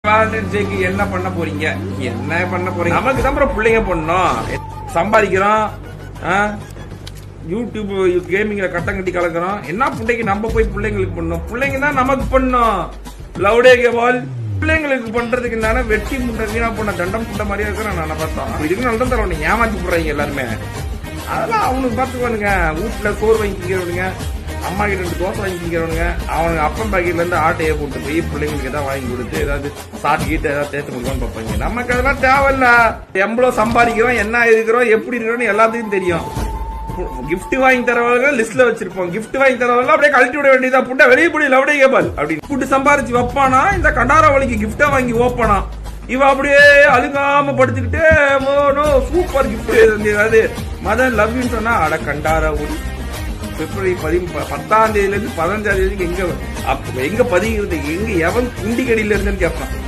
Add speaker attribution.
Speaker 1: Valentine's டேக்கு என்ன பண்ண போறீங்க என்ன பண்ண போறீங்க நமக்கு தான் அப்புறம் பிள்ளைங்க பண்ணோம் சம்பாதிக்கிறோம் ஆ? யூடியூப் கேமிங்ல கட்டம் கட்டி கலக்குறோம் என்ன பிள்ளைக்கு நம்ம போய் பிள்ளைங்களுக்கு பண்ணோம் பிள்ளைங்க தான் நமக்கு பண்ணோம் லவுடே கேபால் பிள்ளைங்களுக்கு பண்றதுக்கு என்னன்னா வெட்டி முண்டை வீணா போன தண்டம் புண்ட மாதிரியா இருக்கிறேன் நான் பார்த்தோம் இதுக்கு நல்ல தரவனை ஏமாத்தி போடுறாங்க எல்லாருமே அதெல்லாம் அவனுக்கு பார்த்துக்குவானுங்க வீட்டுல சோறு வாங்கிக்கிறவனுங்க அம்மா கிட்ட ரெண்டு தோசை வாங்கிக்கிறவனுங்க அவனுக்கு அப்பன் பாக்கெட்ல இருந்து ஆட்டையை போட்டு போய் பிள்ளைங்களுக்கு ஏதாவது வாங்கி கொடுத்து ஏதாவது சாப்பிட்டு கீட்டு ஏதாவது தேர்த்து கொடுக்கணும்னு பார்ப்பாங்க நமக்கு அதெல்லாம் தேவையில்ல எவ்வளவு சம்பாதிக்கிறோம் என்ன இருக்கிறோம் எப்படி இருக்கிறோம்னு எல்லாத்துக்கும் தெரியும் கிஃப்ட் வாங்கி தரவங்க லிஸ்ட்ல வச்சிருப்போம் கிஃப்ட் வாங்கி தரவங்க அப்படியே கழட்டி விட வேண்டியதா புட்ட வெளியே போடி லவடே கேபால் அப்படின்னு புட்டு சம்பாரிச்சு வைப்பானா இந்த கண்டாரவழிக்கு கிஃப்டா வாங்கி ஓப்பனா இவ அப்படியே அழுங்காம படுத்துக்கிட்டே நோ சூப்பர் கிஃப்ட் அதாவது மதன் லவ் யூன்னு சொன்னா அட கண்டார ஒளி பிப்ரவரி பதி பத்தாம் தேதியில இருந்து பதினஞ்சாம் தேதிக்கு எங்க அப்ப எங்க பதிகிறது எங்க எவன் குண்டி கடியில இருந்துன்னு கேட்பான்